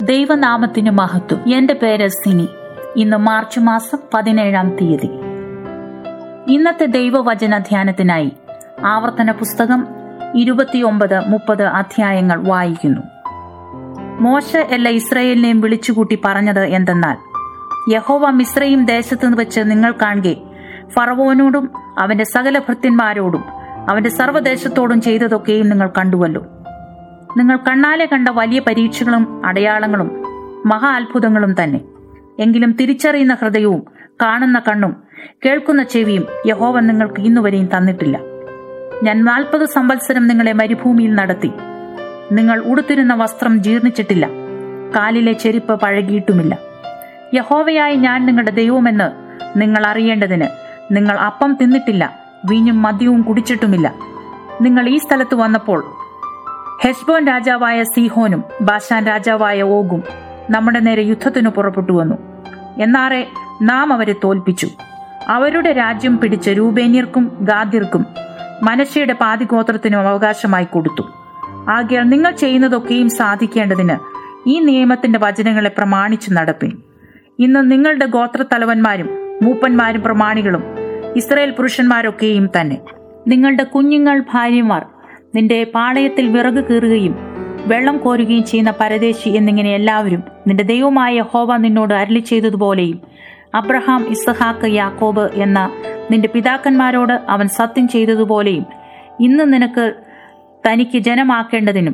ദൈവനാമത്തിന് മഹത്വം എന്റെ പേര് സിനി ഇന്ന് മാർച്ച് മാസം പതിനേഴാം തീയതി ഇന്നത്തെ ദൈവവചന ധ്യാനത്തിനായി ആവർത്തന പുസ്തകം ഇരുപത്തിയൊമ്പത് മുപ്പത് അധ്യായങ്ങൾ വായിക്കുന്നു മോശ എല്ലാ ഇസ്രയേലിനെയും വിളിച്ചുകൂട്ടി പറഞ്ഞത് എന്തെന്നാൽ യഹോവ മിശ്രയും ദേശത്ത് വെച്ച് നിങ്ങൾ കാണുകെ ഫറവോനോടും അവന്റെ സകല ഭൃത്യന്മാരോടും അവന്റെ സർവ്വദേശത്തോടും ചെയ്തതൊക്കെയും നിങ്ങൾ കണ്ടുവല്ലോ നിങ്ങൾ കണ്ണാലെ കണ്ട വലിയ പരീക്ഷകളും അടയാളങ്ങളും മഹാ അത്ഭുതങ്ങളും തന്നെ എങ്കിലും തിരിച്ചറിയുന്ന ഹൃദയവും കാണുന്ന കണ്ണും കേൾക്കുന്ന ചെവിയും യഹോവ നിങ്ങൾക്ക് ഇന്നുവരെയും തന്നിട്ടില്ല ഞാൻ നാൽപ്പത് സംവത്സരം നിങ്ങളെ മരുഭൂമിയിൽ നടത്തി നിങ്ങൾ ഉടുത്തിരുന്ന വസ്ത്രം ജീർണിച്ചിട്ടില്ല കാലിലെ ചെരുപ്പ് പഴകിയിട്ടുമില്ല യഹോവയായി ഞാൻ നിങ്ങളുടെ ദൈവമെന്ന് നിങ്ങൾ അറിയേണ്ടതിന് നിങ്ങൾ അപ്പം തിന്നിട്ടില്ല വീഞ്ഞും മദ്യവും കുടിച്ചിട്ടുമില്ല നിങ്ങൾ ഈ സ്ഥലത്ത് വന്നപ്പോൾ ഹെസ്ബോൻ രാജാവായ സീഹോനും ബാഷാൻ രാജാവായ ഓഗും നമ്മുടെ നേരെ യുദ്ധത്തിനു പുറപ്പെട്ടു വന്നു എന്നാറെ നാം അവരെ തോൽപ്പിച്ചു അവരുടെ രാജ്യം പിടിച്ച് രൂപേന്യർക്കും ഗാദ്യർക്കും മനശയുടെ പാതിഗോത്രത്തിനും അവകാശമായി കൊടുത്തു ആകയാൽ നിങ്ങൾ ചെയ്യുന്നതൊക്കെയും സാധിക്കേണ്ടതിന് ഈ നിയമത്തിന്റെ വചനങ്ങളെ പ്രമാണിച്ചു നടപ്പിൻ ഇന്ന് നിങ്ങളുടെ ഗോത്രത്തലവന്മാരും മൂപ്പന്മാരും പ്രമാണികളും ഇസ്രായേൽ പുരുഷന്മാരൊക്കെയും തന്നെ നിങ്ങളുടെ കുഞ്ഞുങ്ങൾ ഭാര്യമാർ നിന്റെ പാളയത്തിൽ വിറക് കീറുകയും വെള്ളം കോരുകയും ചെയ്യുന്ന പരദേശി എന്നിങ്ങനെ എല്ലാവരും നിന്റെ ദൈവമായ ഹോവ നിന്നോട് അരളി ചെയ്തതുപോലെയും അബ്രഹാം ഇസഹാക്ക് യാക്കോബ് എന്ന നിന്റെ പിതാക്കന്മാരോട് അവൻ സത്യം ചെയ്തതുപോലെയും ഇന്ന് നിനക്ക് തനിക്ക് ജനമാക്കേണ്ടതിനും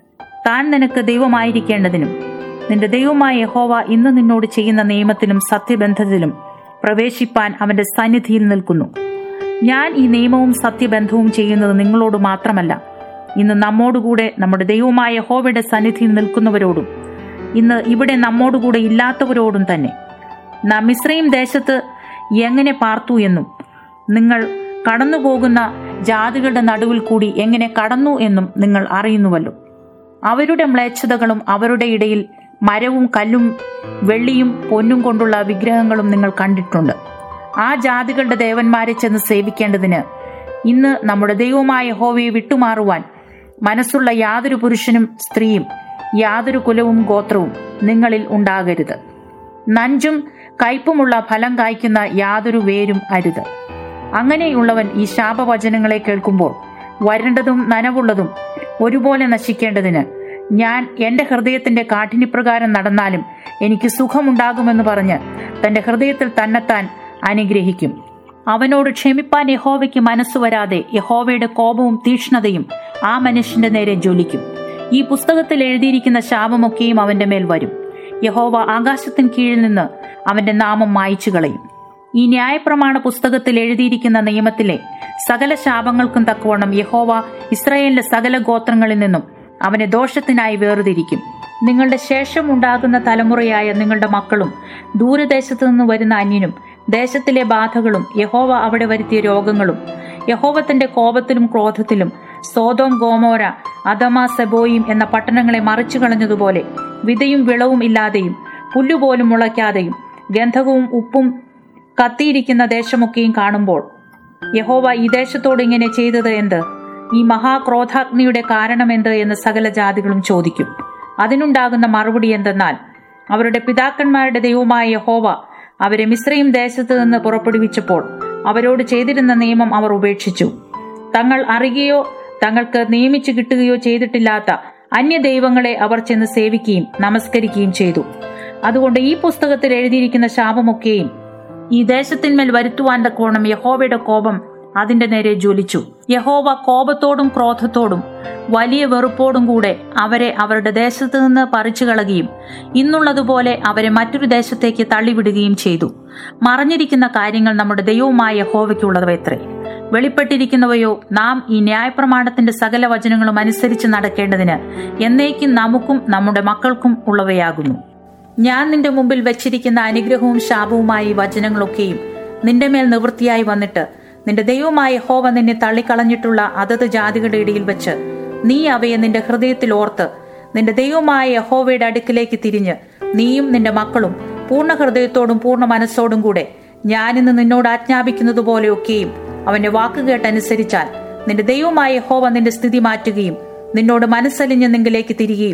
താൻ നിനക്ക് ദൈവമായിരിക്കേണ്ടതിനും നിന്റെ ദൈവമായ യഹോവ ഇന്ന് നിന്നോട് ചെയ്യുന്ന നിയമത്തിലും സത്യബന്ധത്തിലും പ്രവേശിപ്പാൻ അവന്റെ സന്നിധിയിൽ നിൽക്കുന്നു ഞാൻ ഈ നിയമവും സത്യബന്ധവും ചെയ്യുന്നത് നിങ്ങളോട് മാത്രമല്ല ഇന്ന് നമ്മോടുകൂടെ നമ്മുടെ ദൈവമായ യഹോവയുടെ സന്നിധിയിൽ നിൽക്കുന്നവരോടും ഇന്ന് ഇവിടെ നമ്മോടുകൂടെ ഇല്ലാത്തവരോടും തന്നെ നാം ഇസ്രയും ദേശത്ത് എങ്ങനെ പാർത്തു എന്നും നിങ്ങൾ കടന്നുപോകുന്ന ജാതികളുടെ നടുവിൽ കൂടി എങ്ങനെ കടന്നു എന്നും നിങ്ങൾ അറിയുന്നുവല്ലോ അവരുടെ മ്ലേച്ഛതകളും അവരുടെ ഇടയിൽ മരവും കല്ലും വെള്ളിയും പൊന്നും കൊണ്ടുള്ള വിഗ്രഹങ്ങളും നിങ്ങൾ കണ്ടിട്ടുണ്ട് ആ ജാതികളുടെ ദേവന്മാരെ ചെന്ന് സേവിക്കേണ്ടതിന് ഇന്ന് നമ്മുടെ ദൈവമായ ഹോവയെ വിട്ടുമാറുവാൻ മനസ്സുള്ള യാതൊരു പുരുഷനും സ്ത്രീയും യാതൊരു കുലവും ഗോത്രവും നിങ്ങളിൽ ഉണ്ടാകരുത് നഞ്ചും കയ്പുമുള്ള ഫലം കായ്ക്കുന്ന യാതൊരു വേരും അരുത് അങ്ങനെയുള്ളവൻ ഈ ശാപവചനങ്ങളെ കേൾക്കുമ്പോൾ വരണ്ടതും നനവുള്ളതും ഒരുപോലെ നശിക്കേണ്ടതിന് ഞാൻ എന്റെ ഹൃദയത്തിന്റെ കാഠിന്യപ്രകാരം നടന്നാലും എനിക്ക് സുഖമുണ്ടാകുമെന്ന് പറഞ്ഞ് തന്റെ ഹൃദയത്തിൽ തന്നെത്താൻ അനുഗ്രഹിക്കും അവനോട് ക്ഷമിപ്പാൻ യഹോവയ്ക്ക് മനസ്സ് വരാതെ യഹോവയുടെ കോപവും തീക്ഷ്ണതയും ആ മനുഷ്യന്റെ നേരെ ജ്വലിക്കും ഈ പുസ്തകത്തിൽ എഴുതിയിരിക്കുന്ന ശാപമൊക്കെയും അവന്റെ മേൽ വരും യഹോവ ആകാശത്തിന് കീഴിൽ നിന്ന് അവന്റെ നാമം മായ്ച്ചു കളയും ഈ ന്യായപ്രമാണ പുസ്തകത്തിൽ എഴുതിയിരിക്കുന്ന നിയമത്തിലെ സകല ശാപങ്ങൾക്കും തക്കവണ്ണം യഹോവ ഇസ്രായേലിന്റെ സകല ഗോത്രങ്ങളിൽ നിന്നും അവനെ ദോഷത്തിനായി വേർതിരിക്കും നിങ്ങളുടെ ശേഷം ഉണ്ടാകുന്ന തലമുറയായ നിങ്ങളുടെ മക്കളും ദൂരദേശത്തു നിന്ന് വരുന്ന അന്യനും ദേശത്തിലെ ബാധകളും യഹോവ അവിടെ വരുത്തിയ രോഗങ്ങളും യഹോവത്തിന്റെ കോപത്തിലും ക്രോധത്തിലും സോതോം ഗോമോര അദമ സെബോയും എന്ന പട്ടണങ്ങളെ മറിച്ചു കളഞ്ഞതുപോലെ വിതയും വിളവും ഇല്ലാതെയും പുല്ലുപോലും മുളയ്ക്കാതെയും ഗന്ധകവും ഉപ്പും കത്തിയിരിക്കുന്ന ദേശമൊക്കെയും കാണുമ്പോൾ യഹോവ ഈ ദേശത്തോട് ഇങ്ങനെ ചെയ്തത് എന്ത് ഈ മഹാക്രോധാഗ്നിയുടെ കാരണമെന്ത് എന്ന് സകല ജാതികളും ചോദിക്കും അതിനുണ്ടാകുന്ന മറുപടി എന്തെന്നാൽ അവരുടെ പിതാക്കന്മാരുടെ ദൈവമായ യഹോവ അവരെ മിശ്രയും ദേശത്ത് നിന്ന് പുറപ്പെടുവിച്ചപ്പോൾ അവരോട് ചെയ്തിരുന്ന നിയമം അവർ ഉപേക്ഷിച്ചു തങ്ങൾ അറിയുകയോ തങ്ങൾക്ക് നിയമിച്ചു കിട്ടുകയോ ചെയ്തിട്ടില്ലാത്ത അന്യ ദൈവങ്ങളെ അവർ ചെന്ന് സേവിക്കുകയും നമസ്കരിക്കുകയും ചെയ്തു അതുകൊണ്ട് ഈ പുസ്തകത്തിൽ എഴുതിയിരിക്കുന്ന ശാപമൊക്കെയും ഈ ദേശത്തിന്മേൽ വരുത്തുവാൻ തക്കോണം യഹോവയുടെ കോപം അതിന്റെ നേരെ ജ്വലിച്ചു യഹോവ കോപത്തോടും ക്രോധത്തോടും വലിയ വെറുപ്പോടും കൂടെ അവരെ അവരുടെ ദേശത്തു നിന്ന് പറിച്ചു കളയുകയും ഇന്നുള്ളതുപോലെ അവരെ മറ്റൊരു ദേശത്തേക്ക് തള്ളിവിടുകയും ചെയ്തു മറഞ്ഞിരിക്കുന്ന കാര്യങ്ങൾ നമ്മുടെ ദൈവവുമായ യഹോവയ്ക്കുള്ളവയത്രേ വെളിപ്പെട്ടിരിക്കുന്നവയോ നാം ഈ ന്യായപ്രമാണത്തിന്റെ സകല വചനങ്ങളും അനുസരിച്ച് നടക്കേണ്ടതിന് എന്നേക്കും നമുക്കും നമ്മുടെ മക്കൾക്കും ഉള്ളവയാകുന്നു ഞാൻ നിന്റെ മുമ്പിൽ വെച്ചിരിക്കുന്ന അനുഗ്രഹവും ശാപവുമായ ഈ വചനങ്ങളൊക്കെയും നിന്റെ മേൽ നിവൃത്തിയായി വന്നിട്ട് നിന്റെ ദൈവമായ ഹോവ നിന്നെ തള്ളിക്കളഞ്ഞിട്ടുള്ള അതത് ജാതികളുടെ ഇടയിൽ വെച്ച് നീ അവയെ നിന്റെ ഹൃദയത്തിൽ ഓർത്ത് നിന്റെ ദൈവമായ യഹോവയുടെ അടുക്കിലേക്ക് തിരിഞ്ഞ് നീയും നിന്റെ മക്കളും പൂർണ്ണ ഹൃദയത്തോടും പൂർണ്ണ മനസ്സോടും കൂടെ ഞാനിന്ന് നിന്നോട് ആജ്ഞാപിക്കുന്നത് പോലെയൊക്കെയും അവന്റെ വാക്ക് കേട്ടനുസരിച്ചാൽ നിന്റെ ദൈവമായ യഹോവ നിന്റെ സ്ഥിതി മാറ്റുകയും നിന്നോട് മനസ്സലിഞ്ഞ് നിങ്കിലേക്ക് തിരികെയും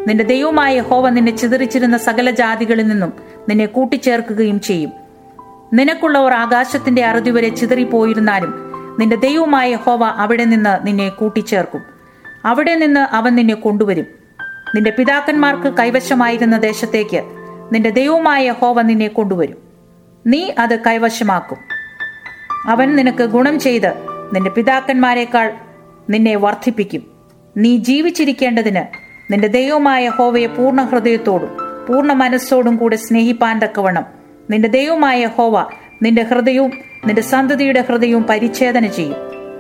നിന്റെ ദൈവമായ ഹോവ നിന്നെ ചിതറിച്ചിരുന്ന സകല ജാതികളിൽ നിന്നും നിന്നെ കൂട്ടിച്ചേർക്കുകയും ചെയ്യും നിനക്കുള്ളവർ ആകാശത്തിന്റെ അറുതി വരെ ചിതറിപ്പോയിരുന്നാലും നിന്റെ ദൈവമായ ഹോവ അവിടെ നിന്ന് നിന്നെ കൂട്ടിച്ചേർക്കും അവിടെ നിന്ന് അവൻ നിന്നെ കൊണ്ടുവരും നിന്റെ പിതാക്കന്മാർക്ക് കൈവശമായിരുന്ന ദേശത്തേക്ക് നിന്റെ ദൈവമായ ഹോവ നിന്നെ കൊണ്ടുവരും നീ അത് കൈവശമാക്കും അവൻ നിനക്ക് ഗുണം ചെയ്ത് നിന്റെ പിതാക്കന്മാരെക്കാൾ നിന്നെ വർദ്ധിപ്പിക്കും നീ ജീവിച്ചിരിക്കേണ്ടതിന് നിന്റെ ദൈവമായ ഹോവയെ പൂർണ്ണ ഹൃദയത്തോടും പൂർണ്ണ മനസ്സോടും കൂടെ സ്നേഹിപ്പാൻ തക്കവണ്ണം നിന്റെ ദൈവമായ ഹോവ നിന്റെ ഹൃദയവും നിന്റെ സന്തതിയുടെ ഹൃദയവും പരിച്ഛേദന ചെയ്യും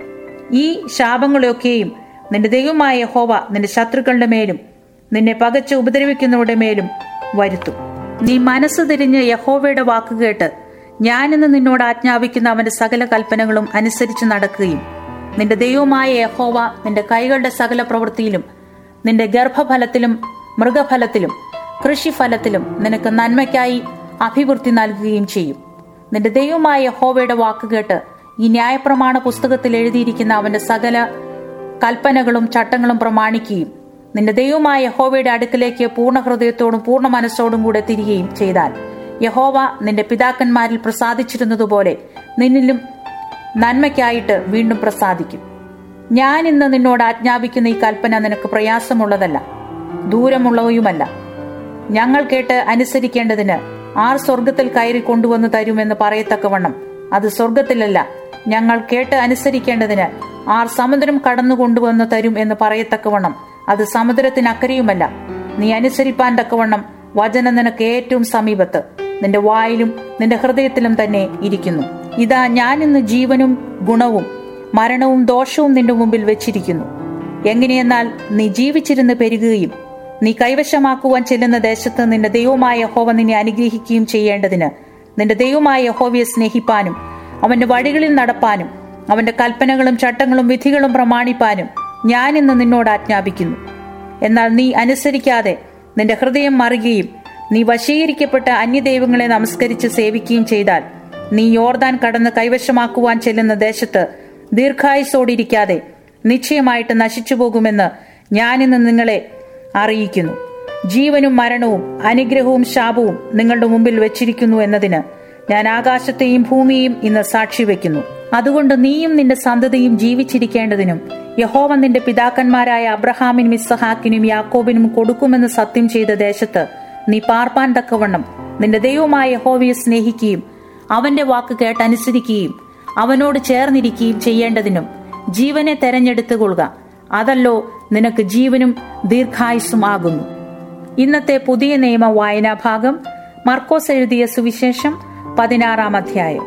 ഈ ശാപങ്ങളെയൊക്കെയും നിന്റെ ദൈവമായ ഹോവ നിന്റെ ശത്രുക്കളുടെ മേലും നിന്നെ പകച്ച് ഉപദ്രവിക്കുന്നവരുടെ മേലും വരുത്തും നീ മനസ്സ് തിരിഞ്ഞ് യഹോവയുടെ വാക്ക് കേട്ട് ഞാനിന്ന് നിന്നോട് ആജ്ഞാപിക്കുന്ന അവന്റെ സകല കൽപ്പനകളും അനുസരിച്ച് നടക്കുകയും നിന്റെ ദൈവമായ യഹോവ നിന്റെ കൈകളുടെ സകല പ്രവൃത്തിയിലും നിന്റെ ഗർഭഫലത്തിലും മൃഗഫലത്തിലും കൃഷിഫലത്തിലും നിനക്ക് നന്മയ്ക്കായി അഭിവൃദ്ധി നൽകുകയും ചെയ്യും നിന്റെ ദൈവമായ യഹോവയുടെ വാക്ക് കേട്ട് ഈ ന്യായപ്രമാണ പുസ്തകത്തിൽ എഴുതിയിരിക്കുന്ന അവന്റെ സകല കൽപ്പനകളും ചട്ടങ്ങളും പ്രമാണിക്കുകയും നിന്റെ ദൈവമായ യഹോവയുടെ അടുക്കിലേക്ക് പൂർണ്ണ ഹൃദയത്തോടും പൂർണ്ണ മനസ്സോടും കൂടെ തിരികെയും ചെയ്താൽ യഹോവ നിന്റെ പിതാക്കന്മാരിൽ പ്രസാദിച്ചിരുന്നതുപോലെ നിന്നിലും നന്മയ്ക്കായിട്ട് വീണ്ടും പ്രസാദിക്കും ഞാൻ ഇന്ന് നിന്നോട് ആജ്ഞാപിക്കുന്ന ഈ കൽപ്പന നിനക്ക് പ്രയാസമുള്ളതല്ല ദൂരമുള്ളവയുമല്ല ഞങ്ങൾ കേട്ട് അനുസരിക്കേണ്ടതിന് ആർ സ്വർഗത്തിൽ കയറി കൊണ്ടുവന്ന് തരുമെന്ന് പറയത്തക്കവണ്ണം അത് സ്വർഗത്തിലല്ല ഞങ്ങൾ കേട്ട് അനുസരിക്കേണ്ടതിന് ആർ സമുദ്രം കടന്നു കൊണ്ടുവന്ന് തരും എന്ന് പറയത്തക്കവണ്ണം അത് സമുദ്രത്തിനക്കരയുമല്ല നീ അനുസരിപ്പാൻ തക്കവണ്ണം വചനം നിനക്ക് ഏറ്റവും സമീപത്ത് നിന്റെ വായിലും നിന്റെ ഹൃദയത്തിലും തന്നെ ഇരിക്കുന്നു ഇതാ ഞാൻ ഇന്ന് ജീവനും ഗുണവും മരണവും ദോഷവും നിന്റെ മുമ്പിൽ വെച്ചിരിക്കുന്നു എങ്ങനെയെന്നാൽ നീ ജീവിച്ചിരുന്ന് പെരുകുകയും നീ കൈവശമാക്കുവാൻ ചെല്ലുന്ന ദേശത്ത് നിന്റെ ദൈവമായ യഹോവ നിന്നെ അനുഗ്രഹിക്കുകയും ചെയ്യേണ്ടതിന് നിന്റെ ദൈവമായ യഹോവയെ സ്നേഹിപ്പാനും അവന്റെ വഴികളിൽ നടപ്പാനും അവന്റെ കൽപ്പനകളും ചട്ടങ്ങളും വിധികളും പ്രമാണിപ്പാനും ഞാൻ ഇന്ന് നിന്നോട് ആജ്ഞാപിക്കുന്നു എന്നാൽ നീ അനുസരിക്കാതെ നിന്റെ ഹൃദയം മറുകയും നീ വശീകരിക്കപ്പെട്ട അന്യദൈവങ്ങളെ നമസ്കരിച്ച് സേവിക്കുകയും ചെയ്താൽ നീ യോർദാൻ കടന്ന് കൈവശമാക്കുവാൻ ചെല്ലുന്ന ദേശത്ത് ദീർഘായുസോടിരിക്കാതെ നിശ്ചയമായിട്ട് നശിച്ചു പോകുമെന്ന് ഞാനിന്ന് നിങ്ങളെ അറിയിക്കുന്നു ജീവനും മരണവും അനുഗ്രഹവും ശാപവും നിങ്ങളുടെ മുമ്പിൽ വെച്ചിരിക്കുന്നു എന്നതിന് ഞാൻ ആകാശത്തെയും ഭൂമിയെയും ഇന്ന് സാക്ഷി വയ്ക്കുന്നു അതുകൊണ്ട് നീയും നിന്റെ സന്തതിയും ജീവിച്ചിരിക്കേണ്ടതിനും യഹോവ നിന്റെ പിതാക്കന്മാരായ അബ്രഹാമിനും ഇസ്സഹാക്കിനും യാക്കോബിനും കൊടുക്കുമെന്ന് സത്യം ചെയ്ത ദേശത്ത് നീ പാർപ്പാൻ തക്കവണ്ണം നിന്റെ ദൈവമായ യഹോവയെ സ്നേഹിക്കുകയും അവന്റെ വാക്ക് കേട്ടനുസരിക്കുകയും അവനോട് ചേർന്നിരിക്കുകയും ചെയ്യേണ്ടതിനും ജീവനെ തെരഞ്ഞെടുത്തുകൊള്ളുക അതല്ലോ നിനക്ക് ജീവനും ദീർഘായുസ്സും ആകുന്നു ഇന്നത്തെ പുതിയ നിയമ വായനാ ഭാഗം മർക്കോസ് എഴുതിയ സുവിശേഷം പതിനാറാം അധ്യായം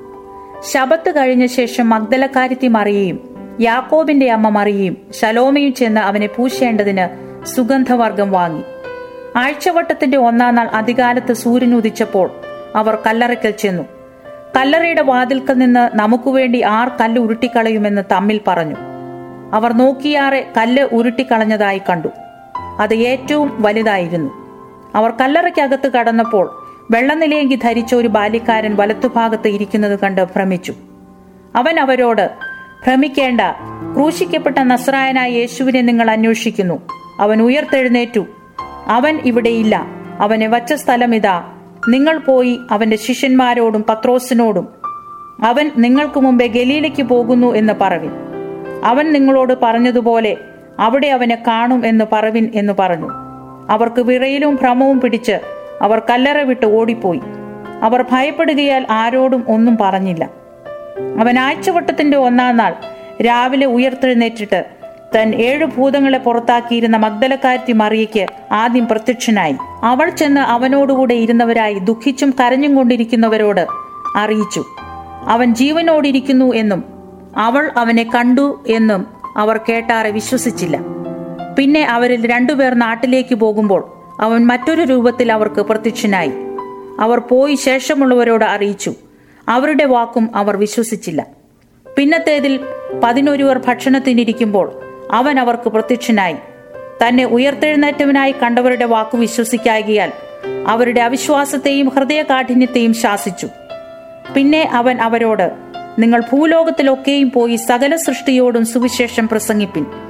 ശബത്ത് കഴിഞ്ഞ ശേഷം മഗ്ദലക്കാരിത്തി മറിയയും യാക്കോബിന്റെ അമ്മ മറിയയും ശലോമയും ചെന്ന് അവനെ പൂശേണ്ടതിന് സുഗന്ധവർഗം വാങ്ങി ആഴ്ചവട്ടത്തിന്റെ ഒന്നാം നാൾ അധികാലത്ത് സൂര്യൻ ഉദിച്ചപ്പോൾ അവർ കല്ലറയ്ക്കൽ ചെന്നു കല്ലറയുടെ വാതിൽക്കൽ നിന്ന് നമുക്ക് വേണ്ടി ആർ കല്ല് ഉരുട്ടിക്കളയുമെന്ന് തമ്മിൽ പറഞ്ഞു അവർ നോക്കിയാറെ കല്ല് ഉരുട്ടിക്കളഞ്ഞതായി കണ്ടു അത് ഏറ്റവും വലുതായിരുന്നു അവർ കല്ലറയ്ക്കകത്ത് കടന്നപ്പോൾ വെള്ളനിലയെങ്കി ധരിച്ച ഒരു ബാല്യക്കാരൻ വലത്തുഭാഗത്ത് ഇരിക്കുന്നത് കണ്ട് ഭ്രമിച്ചു അവൻ അവരോട് ഭ്രമിക്കേണ്ട ക്രൂശിക്കപ്പെട്ട നസ്രായനായ യേശുവിനെ നിങ്ങൾ അന്വേഷിക്കുന്നു അവൻ ഉയർത്തെഴുന്നേറ്റു അവൻ ഇവിടെയില്ല അവനെ വച്ച സ്ഥലം ഇതാ നിങ്ങൾ പോയി അവന്റെ ശിഷ്യന്മാരോടും പത്രോസിനോടും അവൻ നിങ്ങൾക്ക് മുമ്പേ ഗലീലയ്ക്ക് പോകുന്നു എന്ന് പറവിൻ അവൻ നിങ്ങളോട് പറഞ്ഞതുപോലെ അവിടെ അവനെ കാണും എന്ന് പറവിൻ എന്ന് പറഞ്ഞു അവർക്ക് വിറയിലും ഭ്രമവും പിടിച്ച് അവർ കല്ലറ വിട്ട് ഓടിപ്പോയി അവർ ഭയപ്പെടുകയാൽ ആരോടും ഒന്നും പറഞ്ഞില്ല അവൻ ആഴ്ചവട്ടത്തിന്റെ ഒന്നാം നാൾ രാവിലെ ഉയർത്തെഴുന്നേറ്റിട്ട് തൻ ഏഴു ഭൂതങ്ങളെ പുറത്താക്കിയിരുന്ന മഗ്ദലക്കാരത്തി മറിയയ്ക്ക് ആദ്യം പ്രത്യക്ഷനായി അവൾ ചെന്ന് അവനോടുകൂടെ ഇരുന്നവരായി ദുഃഖിച്ചും കരഞ്ഞും കൊണ്ടിരിക്കുന്നവരോട് അറിയിച്ചു അവൻ ജീവനോടിരിക്കുന്നു എന്നും അവൾ അവനെ കണ്ടു എന്നും അവർ കേട്ടാറെ വിശ്വസിച്ചില്ല പിന്നെ അവരിൽ രണ്ടുപേർ നാട്ടിലേക്ക് പോകുമ്പോൾ അവൻ മറ്റൊരു രൂപത്തിൽ അവർക്ക് പ്രത്യക്ഷനായി അവർ പോയി ശേഷമുള്ളവരോട് അറിയിച്ചു അവരുടെ വാക്കും അവർ വിശ്വസിച്ചില്ല പിന്നത്തേതിൽ പതിനൊരുവർ ഭക്ഷണത്തിനിരിക്കുമ്പോൾ അവൻ അവർക്ക് പ്രത്യക്ഷനായി തന്നെ ഉയർത്തെഴുന്നേറ്റവനായി കണ്ടവരുടെ വാക്ക് വിശ്വസിക്കാകിയാൽ അവരുടെ അവിശ്വാസത്തെയും ഹൃദയകാഠിന്യത്തെയും ശാസിച്ചു പിന്നെ അവൻ അവരോട് നിങ്ങൾ ഭൂലോകത്തിലൊക്കെയും പോയി സകല സൃഷ്ടിയോടും സുവിശേഷം പ്രസംഗിപ്പിൻ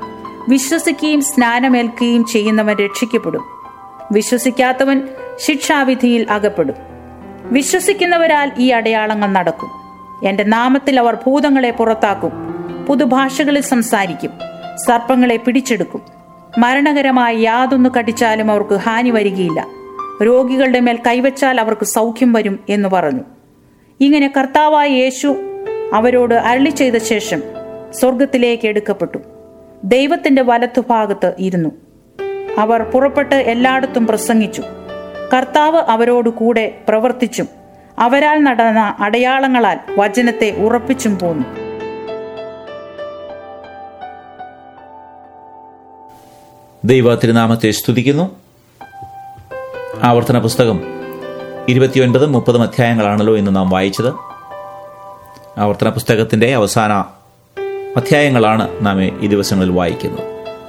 വിശ്വസിക്കുകയും സ്നാനമേൽക്കുകയും ചെയ്യുന്നവൻ രക്ഷിക്കപ്പെടും വിശ്വസിക്കാത്തവൻ ശിക്ഷാവിധിയിൽ അകപ്പെടും വിശ്വസിക്കുന്നവരാൽ ഈ അടയാളങ്ങൾ നടക്കും എന്റെ നാമത്തിൽ അവർ ഭൂതങ്ങളെ പുറത്താക്കും പുതുഭാഷകളിൽ സംസാരിക്കും സർപ്പങ്ങളെ പിടിച്ചെടുക്കും മരണകരമായ യാതൊന്നു കടിച്ചാലും അവർക്ക് ഹാനി വരികയില്ല രോഗികളുടെ മേൽ കൈവച്ചാൽ അവർക്ക് സൗഖ്യം വരും എന്ന് പറഞ്ഞു ഇങ്ങനെ കർത്താവായ യേശു അവരോട് അരളി ചെയ്ത ശേഷം സ്വർഗത്തിലേക്ക് എടുക്കപ്പെട്ടു ദൈവത്തിന്റെ വലത്തുഭാഗത്ത് ഇരുന്നു അവർ പുറപ്പെട്ട് എല്ലായിടത്തും പ്രസംഗിച്ചു കർത്താവ് അവരോട് കൂടെ പ്രവർത്തിച്ചും അവരാൽ നടന്ന അടയാളങ്ങളാൽ വചനത്തെ ഉറപ്പിച്ചും പോന്നു ദൈവ തിരുനാമത്തെ സ്തുതിക്കുന്നു ആവർത്തന പുസ്തകം ഇരുപത്തിയൊൻപതും മുപ്പതും അധ്യായങ്ങളാണല്ലോ ഇന്ന് നാം വായിച്ചത് ആവർത്തന പുസ്തകത്തിന്റെ അവസാന അധ്യായങ്ങളാണ് നാം ഈ ദിവസങ്ങളിൽ വായിക്കുന്നത്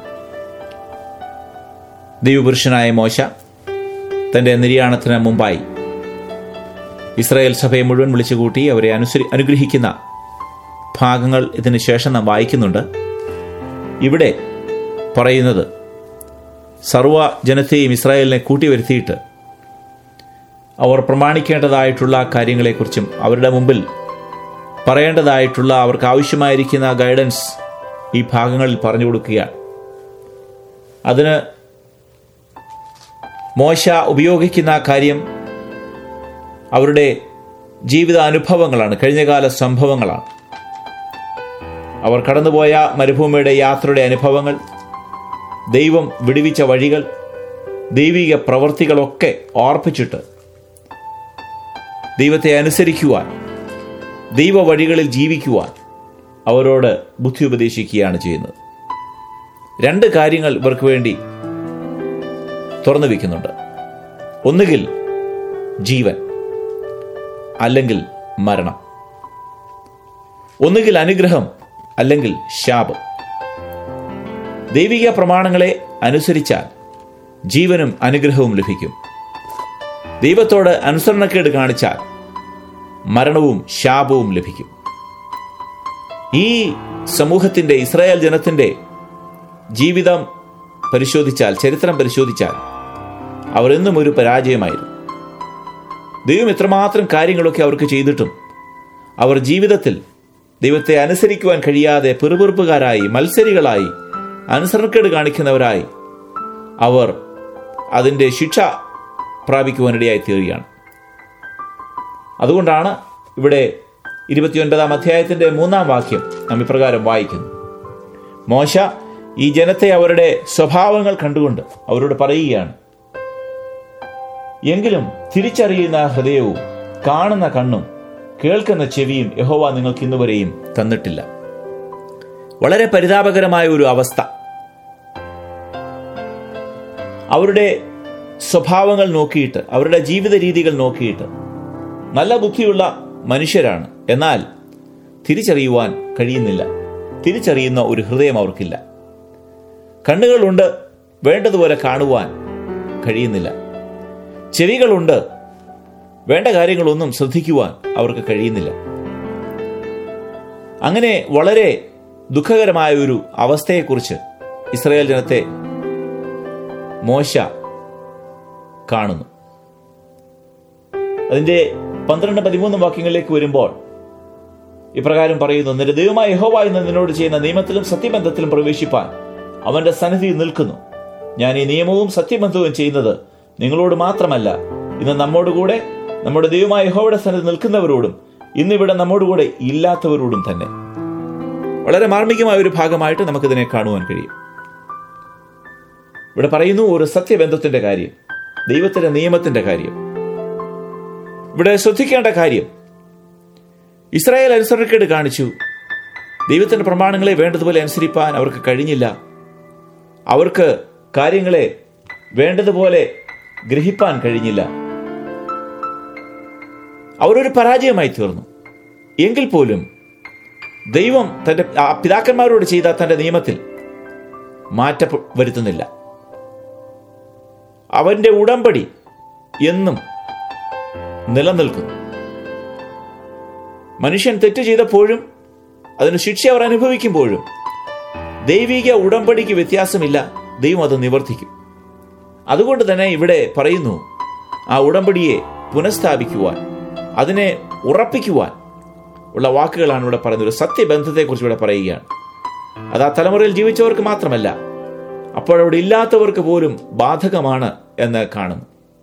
ദൈവപുരുഷനായ മോശ തന്റെ നിര്യാണത്തിന് മുമ്പായി ഇസ്രായേൽ സഭയെ മുഴുവൻ വിളിച്ചുകൂട്ടി അവരെ അനുസരി അനുഗ്രഹിക്കുന്ന ഭാഗങ്ങൾ ഇതിന് ശേഷം നാം വായിക്കുന്നുണ്ട് ഇവിടെ പറയുന്നത് സർവ ജനത്തെയും ഇസ്രായേലിനെ കൂട്ടിവരുത്തിയിട്ട് അവർ പ്രമാണിക്കേണ്ടതായിട്ടുള്ള കാര്യങ്ങളെക്കുറിച്ചും അവരുടെ മുമ്പിൽ പറയേണ്ടതായിട്ടുള്ള അവർക്ക് ആവശ്യമായിരിക്കുന്ന ഗൈഡൻസ് ഈ ഭാഗങ്ങളിൽ പറഞ്ഞു കൊടുക്കുകയാണ് അതിന് മോശ ഉപയോഗിക്കുന്ന കാര്യം അവരുടെ ജീവിത അനുഭവങ്ങളാണ് കഴിഞ്ഞകാല സംഭവങ്ങളാണ് അവർ കടന്നുപോയ മരുഭൂമിയുടെ യാത്രയുടെ അനുഭവങ്ങൾ ദൈവം വിടുവിച്ച വഴികൾ ദൈവിക പ്രവർത്തികളൊക്കെ ഓർപ്പിച്ചിട്ട് ദൈവത്തെ അനുസരിക്കുവാൻ ദൈവ വഴികളിൽ ജീവിക്കുവാൻ അവരോട് ബുദ്ധി ഉപദേശിക്കുകയാണ് ചെയ്യുന്നത് രണ്ട് കാര്യങ്ങൾ ഇവർക്ക് വേണ്ടി തുറന്നു വയ്ക്കുന്നുണ്ട് ഒന്നുകിൽ ജീവൻ അല്ലെങ്കിൽ മരണം ഒന്നുകിൽ അനുഗ്രഹം അല്ലെങ്കിൽ ശാപം ദൈവിക പ്രമാണങ്ങളെ അനുസരിച്ചാൽ ജീവനും അനുഗ്രഹവും ലഭിക്കും ദൈവത്തോട് അനുസരണക്കേട് കാണിച്ചാൽ മരണവും ശാപവും ലഭിക്കും ഈ സമൂഹത്തിന്റെ ഇസ്രായേൽ ജനത്തിന്റെ ജീവിതം പരിശോധിച്ചാൽ ചരിത്രം പരിശോധിച്ചാൽ അവർ എന്നും ഒരു പരാജയമായിരുന്നു ദൈവം എത്രമാത്രം കാര്യങ്ങളൊക്കെ അവർക്ക് ചെയ്തിട്ടും അവർ ജീവിതത്തിൽ ദൈവത്തെ അനുസരിക്കുവാൻ കഴിയാതെ പിറുപിറുപ്പുകാരായി മത്സരികളായി അനുസരണക്കേട് കാണിക്കുന്നവരായി അവർ അതിൻ്റെ ശിക്ഷ പ്രാപിക്കുവാനിടയായി തീരുകയാണ് അതുകൊണ്ടാണ് ഇവിടെ ഇരുപത്തിയൊൻപതാം അധ്യായത്തിന്റെ മൂന്നാം വാക്യം നാം ഇപ്രകാരം വായിക്കുന്നു മോശ ഈ ജനത്തെ അവരുടെ സ്വഭാവങ്ങൾ കണ്ടുകൊണ്ട് അവരോട് പറയുകയാണ് എങ്കിലും തിരിച്ചറിയുന്ന ഹൃദയവും കാണുന്ന കണ്ണും കേൾക്കുന്ന ചെവിയും യഹോവ നിങ്ങൾക്ക് ഇന്നുവരെയും തന്നിട്ടില്ല വളരെ പരിതാപകരമായ ഒരു അവസ്ഥ അവരുടെ സ്വഭാവങ്ങൾ നോക്കിയിട്ട് അവരുടെ ജീവിത രീതികൾ നോക്കിയിട്ട് നല്ല ബുദ്ധിയുള്ള മനുഷ്യരാണ് എന്നാൽ തിരിച്ചറിയുവാൻ കഴിയുന്നില്ല തിരിച്ചറിയുന്ന ഒരു ഹൃദയം അവർക്കില്ല കണ്ണുകളുണ്ട് വേണ്ടതുപോലെ കാണുവാൻ കഴിയുന്നില്ല ചെവികളുണ്ട് വേണ്ട കാര്യങ്ങളൊന്നും ശ്രദ്ധിക്കുവാൻ അവർക്ക് കഴിയുന്നില്ല അങ്ങനെ വളരെ ദുഃഖകരമായ ഒരു അവസ്ഥയെക്കുറിച്ച് ഇസ്രായേൽ ജനത്തെ മോശ കാണുന്നു അതിന്റെ പന്ത്രണ്ട് പതിമൂന്ന് വാക്യങ്ങളിലേക്ക് വരുമ്പോൾ ഇപ്രകാരം പറയുന്നു നിന്റെ ദൈവമായ യഹോവ എന്ന് നിന്നോട് ചെയ്യുന്ന നിയമത്തിലും സത്യബന്ധത്തിലും പ്രവേശിപ്പാൻ അവന്റെ സന്നിധിയിൽ നിൽക്കുന്നു ഞാൻ ഈ നിയമവും സത്യബന്ധവും ചെയ്യുന്നത് നിങ്ങളോട് മാത്രമല്ല ഇന്ന് നമ്മോടുകൂടെ നമ്മുടെ ദൈവമായ യഹോവയുടെ സന്നിധി നിൽക്കുന്നവരോടും ഇന്നിവിടെ നമ്മോടുകൂടെ ഇല്ലാത്തവരോടും തന്നെ വളരെ മാർമികമായ ഒരു ഭാഗമായിട്ട് നമുക്കിതിനെ കാണുവാൻ കഴിയും ഇവിടെ പറയുന്നു ഒരു സത്യബന്ധത്തിന്റെ കാര്യം ദൈവത്തിന്റെ നിയമത്തിന്റെ കാര്യം ഇവിടെ ശ്രദ്ധിക്കേണ്ട കാര്യം ഇസ്രായേൽ അനുസരണക്കേട് കാണിച്ചു ദൈവത്തിന്റെ പ്രമാണങ്ങളെ വേണ്ടതുപോലെ അനുസരിപ്പാൻ അവർക്ക് കഴിഞ്ഞില്ല അവർക്ക് കാര്യങ്ങളെ വേണ്ടതുപോലെ ഗ്രഹിപ്പാൻ കഴിഞ്ഞില്ല അവരൊരു പരാജയമായി തീർന്നു എങ്കിൽ പോലും ദൈവം തന്റെ ആ പിതാക്കന്മാരോട് ചെയ്ത തന്റെ നിയമത്തിൽ മാറ്റ വരുത്തുന്നില്ല അവന്റെ ഉടമ്പടി എന്നും നിലനിൽക്കുന്നു മനുഷ്യൻ തെറ്റ് ചെയ്തപ്പോഴും അതിന് ശിക്ഷ അവർ അനുഭവിക്കുമ്പോഴും ദൈവിക ഉടമ്പടിക്ക് വ്യത്യാസമില്ല ദൈവം അത് നിവർത്തിക്കും അതുകൊണ്ട് തന്നെ ഇവിടെ പറയുന്നു ആ ഉടമ്പടിയെ പുനഃസ്ഥാപിക്കുവാൻ അതിനെ ഉറപ്പിക്കുവാൻ ഉള്ള വാക്കുകളാണ് ഇവിടെ പറയുന്നത് ഒരു സത്യബന്ധത്തെക്കുറിച്ച് ഇവിടെ പറയുകയാണ് അത് ആ തലമുറയിൽ ജീവിച്ചവർക്ക് മാത്രമല്ല അപ്പോഴവിടെ ഇല്ലാത്തവർക്ക് പോലും ബാധകമാണ് എന്ന് കാണുന്നു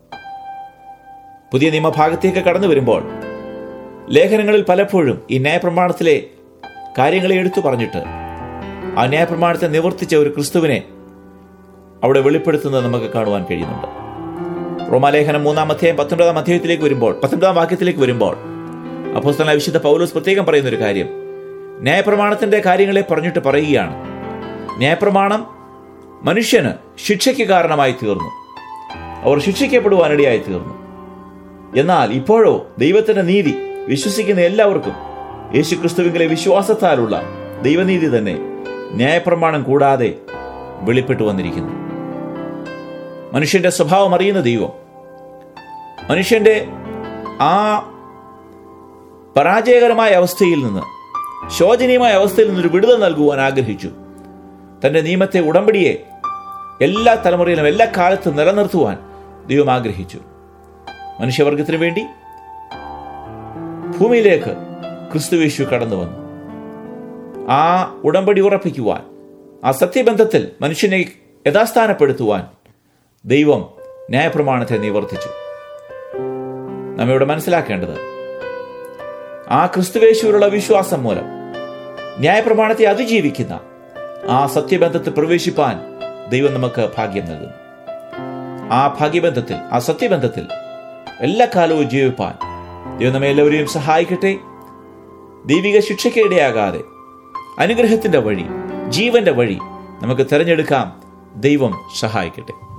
പുതിയ നിയമഭാഗത്തേക്ക് കടന്നു വരുമ്പോൾ ലേഖനങ്ങളിൽ പലപ്പോഴും ഈ ന്യായപ്രമാണത്തിലെ കാര്യങ്ങളെ എടുത്തു പറഞ്ഞിട്ട് ആ ന്യായപ്രമാണത്തെ നിവർത്തിച്ച ഒരു ക്രിസ്തുവിനെ അവിടെ വെളിപ്പെടുത്തുന്നത് നമുക്ക് കാണുവാൻ കഴിയുന്നുണ്ട് റോമാലേഖനം മൂന്നാം അധ്യായം പത്തൊൻപതാം അധ്യായത്തിലേക്ക് വരുമ്പോൾ പത്തൊൻപതാം വാക്യത്തിലേക്ക് വരുമ്പോൾ അപ്പോസ്തല വിശുദ്ധ പൗലോസ് പ്രത്യേകം പറയുന്ന ഒരു കാര്യം ന്യായപ്രമാണത്തിന്റെ കാര്യങ്ങളെ പറഞ്ഞിട്ട് പറയുകയാണ് ന്യായപ്രമാണം മനുഷ്യന് ശിക്ഷയ്ക്ക് കാരണമായി തീർന്നു അവർ ശിക്ഷിക്കപ്പെടുവാനിടയായി തീർന്നു എന്നാൽ ഇപ്പോഴോ ദൈവത്തിന്റെ നീതി വിശ്വസിക്കുന്ന എല്ലാവർക്കും യേശു ക്രിസ്തുവിലെ വിശ്വാസത്താലുള്ള ദൈവനീതി തന്നെ ന്യായപ്രമാണം കൂടാതെ വെളിപ്പെട്ടു വന്നിരിക്കുന്നു മനുഷ്യന്റെ സ്വഭാവം അറിയുന്ന ദൈവം മനുഷ്യന്റെ ആ പരാജയകരമായ അവസ്ഥയിൽ നിന്ന് ശോചനീയമായ അവസ്ഥയിൽ നിന്നൊരു വിടുതൽ നൽകുവാൻ ആഗ്രഹിച്ചു തന്റെ നിയമത്തെ ഉടമ്പടിയെ എല്ലാ തലമുറയിലും എല്ലാ കാലത്തും നിലനിർത്തുവാൻ ദൈവം ആഗ്രഹിച്ചു മനുഷ്യവർഗത്തിന് വേണ്ടി ഭൂമിയിലേക്ക് ക്രിസ്തുവേശു കടന്നു വന്നു ആ ഉടമ്പടി ഉറപ്പിക്കുവാൻ ആ സത്യബന്ധത്തിൽ മനുഷ്യനെ യഥാസ്ഥാനപ്പെടുത്തുവാൻ ദൈവം ന്യായപ്രമാണത്തെ നിവർത്തിച്ചു നാം ഇവിടെ മനസ്സിലാക്കേണ്ടത് ആ ക്രിസ്തുവേശുവിലുള്ള വിശ്വാസം മൂലം ന്യായപ്രമാണത്തെ അതിജീവിക്കുന്ന ആ സത്യബന്ധത്തിൽ പ്രവേശിപ്പാൻ ദൈവം നമുക്ക് ഭാഗ്യം നൽകുന്നു ആ ഭാഗ്യബന്ധത്തിൽ ആ സത്യബന്ധത്തിൽ എല്ലാ കാലവും ജീവിപ്പാൻ ദൈവം നമ്മെ എല്ലാവരെയും സഹായിക്കട്ടെ ദൈവിക ശിക്ഷയ്ക്ക് ഇടയാകാതെ അനുഗ്രഹത്തിന്റെ വഴി ജീവന്റെ വഴി നമുക്ക് തിരഞ്ഞെടുക്കാം ദൈവം സഹായിക്കട്ടെ